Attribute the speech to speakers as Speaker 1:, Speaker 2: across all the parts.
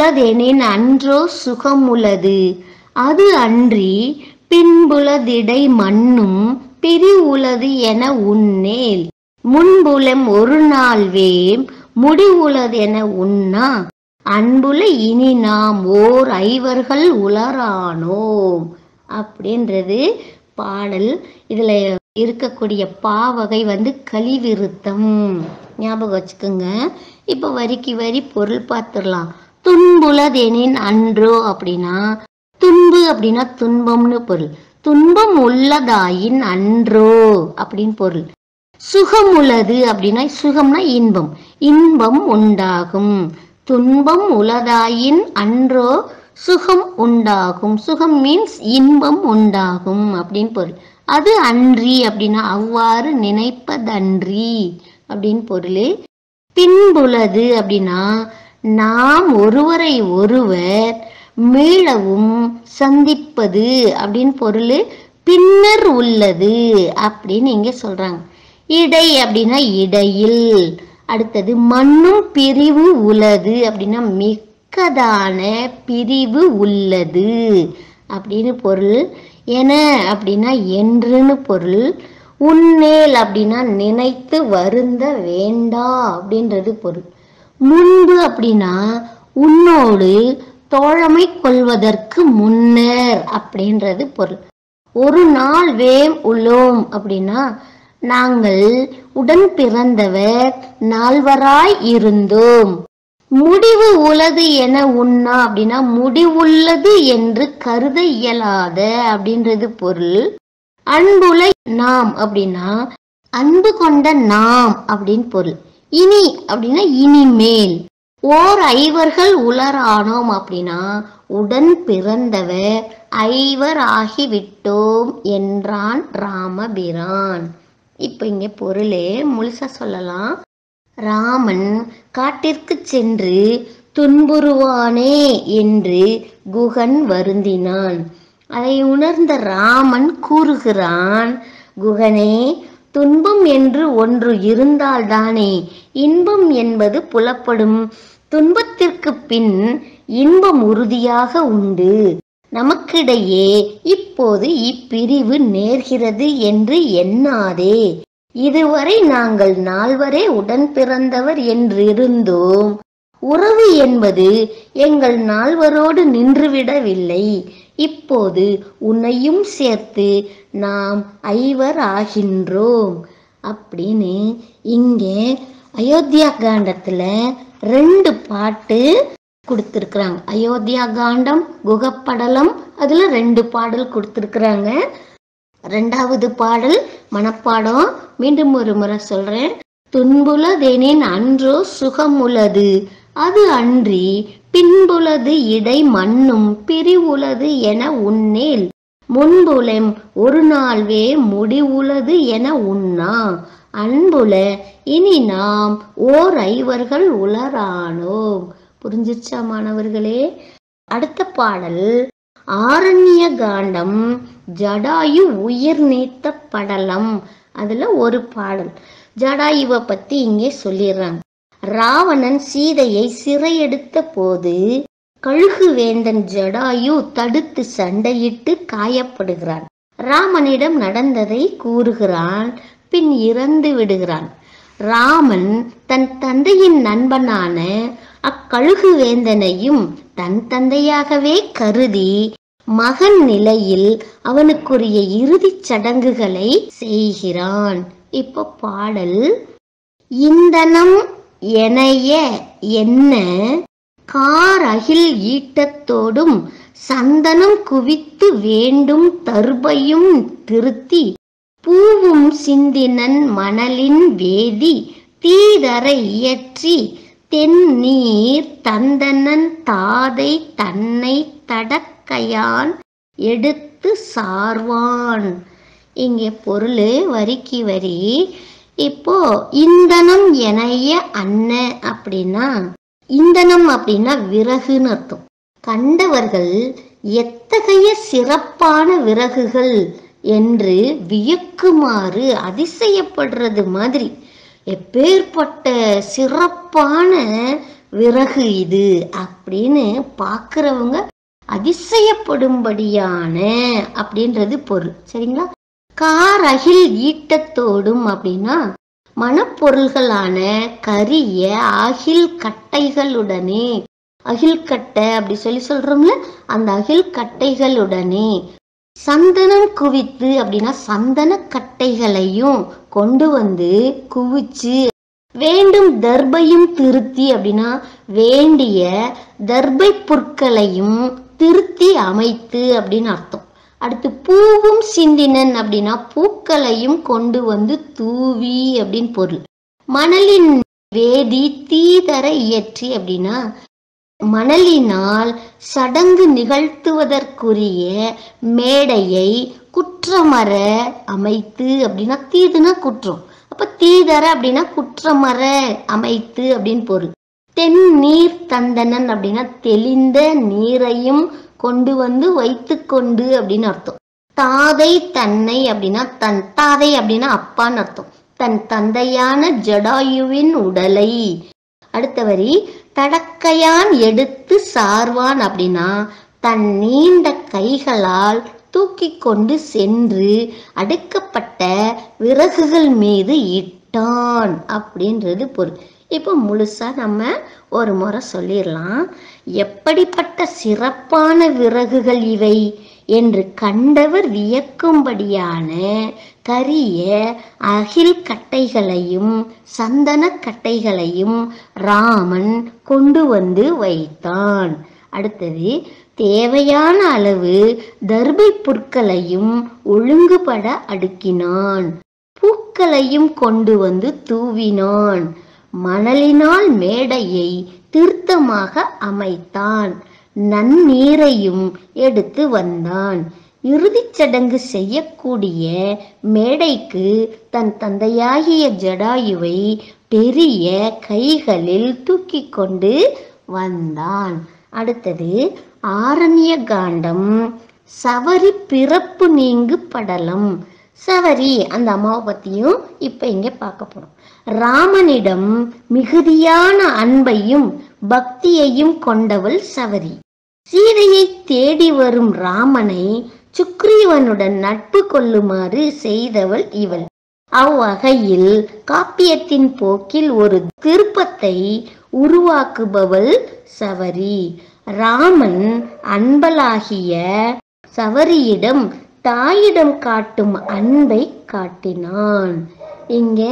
Speaker 1: துன்புலதெனின் அன்றோ சுகமுளது அது அன்றி பின்புலதிடை மண்ணும் பிரிவுளது என உன்னேல் முன்புலம் ஒரு நாள் வேம் முடிவுளதென உண்ணா அன்புல இனி நாம் ஓர் ஐவர்கள் உளரானோம் அப்படின்றது பாடல் இதுல இருக்கக்கூடிய பாவகை வந்து கலிவிருத்தம் ஞாபகம் வச்சுக்கோங்க இப்போ வரிக்கு வரி பொருள் பார்த்துடலாம் துன்புலதெனின் அன்றோ அப்படின்னா துன்பு அப்படின்னா துன்பம்னு பொருள் துன்பம் உள்ளதாயின் அன்றோ அப்படின்னு பொருள் சுகம் உள்ளது அப்படின்னா சுகம்னா இன்பம் இன்பம் உண்டாகும் துன்பம் உளதாயின் அன்றோ சுகம் உண்டாகும் சுகம் மீன்ஸ் இன்பம் உண்டாகும் அப்படின்னு பொருள் அது அன்றி அப்படின்னா அவ்வாறு நினைப்பதன்றி அப்படின்னு பொருள் பின்புலது அப்படின்னா நாம் ஒருவரை ஒருவர் மீளவும் சந்திப்பது அப்படின்னு பொருள் பின்னர் உள்ளது அப்படின்னு இங்க சொல்றாங்க இடை அப்படின்னா இடையில் அடுத்தது மண்ணும் பிரிவு உளது அப்படின்னா மிக்கதான பிரிவு உள்ளது அப்படின்னு பொருள் என அப்படின்னா என்றுன்னு பொருள் உன்னேல் அப்படின்னா நினைத்து வருந்த வேண்டா அப்படின்றது பொருள் முன்பு அப்படின்னா உன்னோடு தோழமை கொள்வதற்கு முன்னர் அப்படின்றது பொருள் ஒரு நாள் வேம் உள்ளோம் அப்படின்னா நாங்கள் உடன் பிறந்தவர் நால்வராய் இருந்தோம் முடிவு உளது என உண்ணா அப்படின்னா முடிவுள்ளது என்று கருத இயலாத அப்படின்றது பொருள் அன்புல நாம் அப்படின்னா அன்பு கொண்ட நாம் அப்படின்னு பொருள் இனி அப்படின்னா இனிமேல் ஓர் ஐவர்கள் உலரானோம் அப்படின்னா உடன் பிறந்தவர் ஐவர் ஆகிவிட்டோம் என்றான் ராமபிரான் இப்ப இங்க பொருளே முழுசா சொல்லலாம் ராமன் காட்டிற்கு சென்று துன்புறுவானே என்று குகன் வருந்தினான் அதை உணர்ந்த ராமன் கூறுகிறான் குகனே துன்பம் என்று ஒன்று இருந்தால்தானே இன்பம் என்பது புலப்படும் துன்பத்திற்கு பின் இன்பம் உறுதியாக உண்டு நமக்கிடையே இப்போது இப்பிரிவு நேர்கிறது என்று எண்ணாதே இதுவரை நாங்கள் நால்வரே உடன் பிறந்தவர் என்றிருந்தோம் உறவு என்பது எங்கள் நால்வரோடு நின்றுவிடவில்லை இப்போது உன்னையும் சேர்த்து நாம் ஐவர் ஆகின்றோம் அப்படின்னு இங்கே அயோத்தியா காண்டத்துல ரெண்டு பாட்டு கொடுத்துருக்குறாங்க அயோத்தியா காண்டம் குகப்படலம் அதுல ரெண்டு பாடல் கொடுத்துருக்குறாங்க ரெண்டாவது பாடல் மனப்பாடம் மீண்டும் ஒரு முறை சொல்றேன் துன்புலதெனின் அன்றோ சுகமுளது அது அன்றி பின்புலது இடை மண்ணும் பிரிவுளது என உன்னேல் முன்புலம் ஒரு நாள்வே முடிவுளது என உண்ணா அன்புல இனி நாம் ஓர் ஐவர்கள் உளரானோம் புரிஞ்சிச்சா மாணவர்களே அடுத்த பாடல் ஆரண்ய காண்டம் ஜடாயு உயிர் நீத்த படலம் அதுல ஒரு பாடல் ஜடாயுவை பத்தி இங்கே சொல்லிடுறாங்க ராவணன் சீதையை சிறையெடுத்த போது கழுகு வேந்தன் ஜடாயு தடுத்து சண்டையிட்டு காயப்படுகிறான் ராமனிடம் நடந்ததை கூறுகிறான் பின் இறந்து விடுகிறான் ராமன் தன் தந்தையின் நண்பனான அக்கழுகு வேந்தனையும் தன் தந்தையாகவே கருதி மகன் நிலையில் அவனுக்குரிய இறுதிச் சடங்குகளை செய்கிறான் இப்போ பாடல் இந்தனம் எனைய என்ன கார் அகில் ஈட்டத்தோடும் சந்தனம் குவித்து வேண்டும் தர்பையும் திருத்தி பூவும் சிந்தினன் மணலின் வேதி தீதரை இயற்றி தென்னீர் தந்தனன் தாதை தன்னை தடக்கையான் எடுத்து சார்வான் இங்கே பொருள் வரிக்கு வரி இப்போ இந்தனம் எனைய அன்ன அப்படின்னா இந்தனம் அப்படின்னா விறகுன்னு அர்த்தம் கண்டவர்கள் எத்தகைய சிறப்பான விறகுகள் என்று வியக்குமாறு அதிசயப்படுறது மாதிரி எப்பேற்பட்ட சிறப்பான விறகு இது அப்படின்னு பார்க்குறவங்க அதிசயப்படும்படியான அப்படின்றது பொருள் சரிங்களா கார் அகில் ஈட்டத்தோடும் அப்படின்னா மணப்பொருள்களான கரிய அகில் கட்டைகளுடனே அகில் கட்டை அப்படி சொல்லி சொல்றோம்ல அந்த அகில் கட்டைகளுடனே சந்தனம் குவித்து அப்படின்னா சந்தன கட்டைகளையும் கொண்டு வந்து குவிச்சு வேண்டும் தர்பையும் திருத்தி அப்படின்னா வேண்டிய தர்பை புற்களையும் திருத்தி அமைத்து அப்படின்னு அர்த்தம் அடுத்து பூவும் சிந்தினன் அப்படின்னா பூக்களையும் கொண்டு வந்து தூவி அப்படின்னு பொருள் மணலின் வேதி தீதர இயற்றி அப்படின்னா மணலினால் சடங்கு நிகழ்த்துவதற்குரிய மேடையை குற்றமற அமைத்து அப்படின்னா தீதுனா குற்றம் அப்ப தீதர அப்படின்னா குற்றமற அமைத்து அப்படின்னு பொருள் தென் நீர் தந்தனன் அப்படின்னா தெளிந்த நீரையும் கொண்டு வந்து வைத்து கொண்டு அப்படின்னு அர்த்தம் தாதை தன்னை அப்படின்னா தன் தாதை அப்படின்னா அப்பான்னு அர்த்தம் தன் தந்தையான ஜடாயுவின் உடலை அடுத்த வரி தடக்கையான் எடுத்து சார்வான் அப்படின்னா தன் நீண்ட கைகளால் தூக்கி கொண்டு சென்று அடுக்கப்பட்ட விறகுகள் மீது இட்டான் அப்படின்றது பொருள் இப்போ முழுசா நம்ம ஒரு முறை சொல்லிடலாம் எப்படிப்பட்ட சிறப்பான விறகுகள் இவை என்று கண்டவர் வியக்கும்படியான கரிய அகில் கட்டைகளையும் சந்தன கட்டைகளையும் ராமன் கொண்டு வந்து வைத்தான் அடுத்தது தேவையான அளவு தர்பை புற்களையும் ஒழுங்குபட அடுக்கினான் பூக்களையும் கொண்டு வந்து தூவினான் மணலினால் மேடையை திருத்தமாக அமைத்தான் நன்னீரையும் எடுத்து வந்தான் இறுதிச் சடங்கு செய்யக்கூடிய மேடைக்கு தன் தந்தையாகிய ஜடாயுவை பெரிய கைகளில் தூக்கி கொண்டு வந்தான் அடுத்தது ஆரண்ய காண்டம் சவரி பிறப்பு நீங்கு படலம் சவரி அந்த அம்மாவை பத்தியும் இப்ப இங்க பார்க்க போறோம் ராமனிடம் மிகுதியான அன்பையும் பக்தியையும் கொண்டவள் சவரி சீதையை தேடி வரும் ராமனை சுக்ரீவனுடன் நட்பு கொள்ளுமாறு செய்தவள் இவள் அவ்வகையில் காப்பியத்தின் போக்கில் ஒரு திருப்பத்தை உருவாக்குபவள் சவரி ராமன் அன்பலாகிய சவரியிடம் தாயிடம் காட்டும் அன்பை காட்டினான் இங்க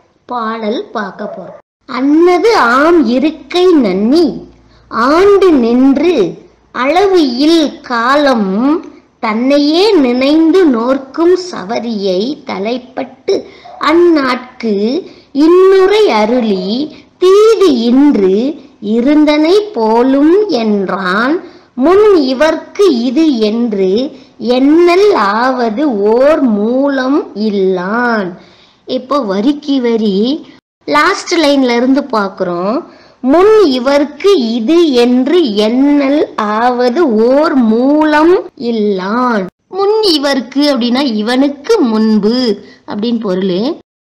Speaker 1: பாடல் பார்க்க போறோம் அன்னது ஆம் இருக்கை நன்னி ஆண்டு நின்று அளவு இல் காலம் தன்னையே நினைந்து நோர்க்கும் சவரியை தலைப்பட்டு அந்நாட்கு இன்னுரை அருளி தீது இன்று இருந்தனை போலும் என்றான் முன் இவர்க்கு இது என்று எண்ணல் ஆவது ஓர் மூலம் இல்லான் இப்போ வரிக்கு வரி லாஸ்ட் லைன்ல இருந்து பார்க்குறோம் முன் இவர்க்கு இது என்று எண்ணல் ஆவது ஓர் மூலம் இல்லான் முன் இவர்க்கு அப்படின்னா இவனுக்கு முன்பு அப்படின்னு பொருள்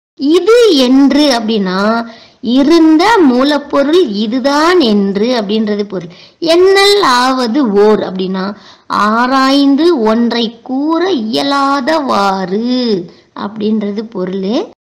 Speaker 1: இது என்று அப்படின்னா இருந்த மூலப்பொருள் இதுதான் என்று அப்படின்றது பொருள் எண்ணல் ஆவது ஓர் அப்படின்னா ஆராய்ந்து ஒன்றை கூற இயலாதவாறு அப்படின்றது பொருள்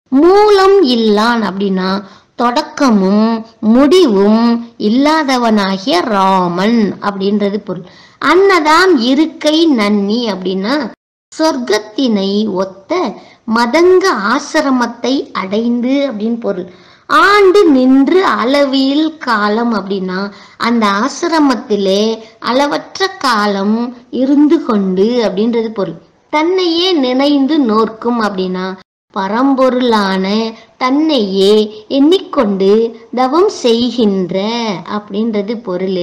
Speaker 1: மூலம் இல்லான் அப்படின்னா தொடக்கமும் முடிவும் இல்லாதவனாகிய ராமன் அப்படின்றது பொருள் அன்னதாம் இருக்கை நன்னி அப்படின்னா சொர்க்கத்தினை ஒத்த மதங்க ஆசிரமத்தை அடைந்து அப்படின்னு பொருள் ஆண்டு நின்று அளவில் காலம் அப்படின்னா அந்த ஆசிரமத்திலே அளவற்ற காலம் இருந்து கொண்டு அப்படின்றது பொருள் தன்னையே நினைந்து நோர்க்கும் அப்படின்னா பரம்பொருளான தன்னையே எண்ணிக்கொண்டு தவம் செய்கின்ற அப்படின்றது பொருள்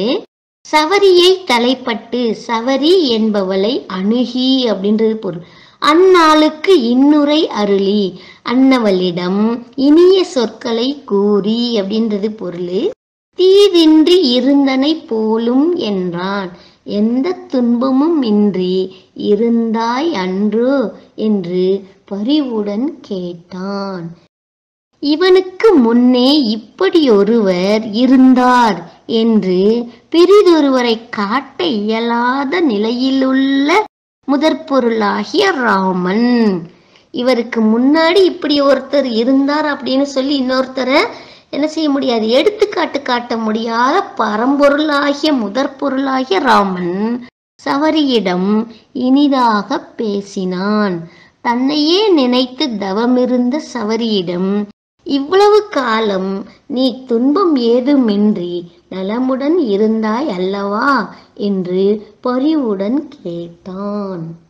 Speaker 1: சவரியை தலைப்பட்டு சவரி என்பவளை அணுகி அப்படின்றது பொருள் அந்நாளுக்கு இன்னுரை அருளி அன்னவளிடம் இனிய சொற்களை கூறி அப்படின்றது பொருள் தீதின்றி இருந்தனை போலும் என்றான் எந்த துன்பமும் இன்றி இருந்தாய் அன்றோ என்று பரிவுடன் கேட்டான் இவனுக்கு முன்னே இப்படியொருவர் இருந்தார் என்று பிறிதொருவரை காட்ட இயலாத நிலையிலுள்ள முதற்பொருளாகிய ராமன் இவருக்கு முன்னாடி இப்படி ஒருத்தர் இருந்தார் அப்படின்னு சொல்லி இன்னொருத்தரை என்ன செய்ய முடியாது எடுத்துக்காட்டு காட்ட முடியாத பரம்பொருளாகிய முதற்பொருளாகிய ராமன் சவரியிடம் இனிதாக பேசினான் தன்னையே நினைத்து தவமிருந்த சவரியிடம் இவ்வளவு காலம் நீ துன்பம் ஏதுமின்றி நலமுடன் இருந்தாய் அல்லவா என்று பரிவுடன் கேட்டான்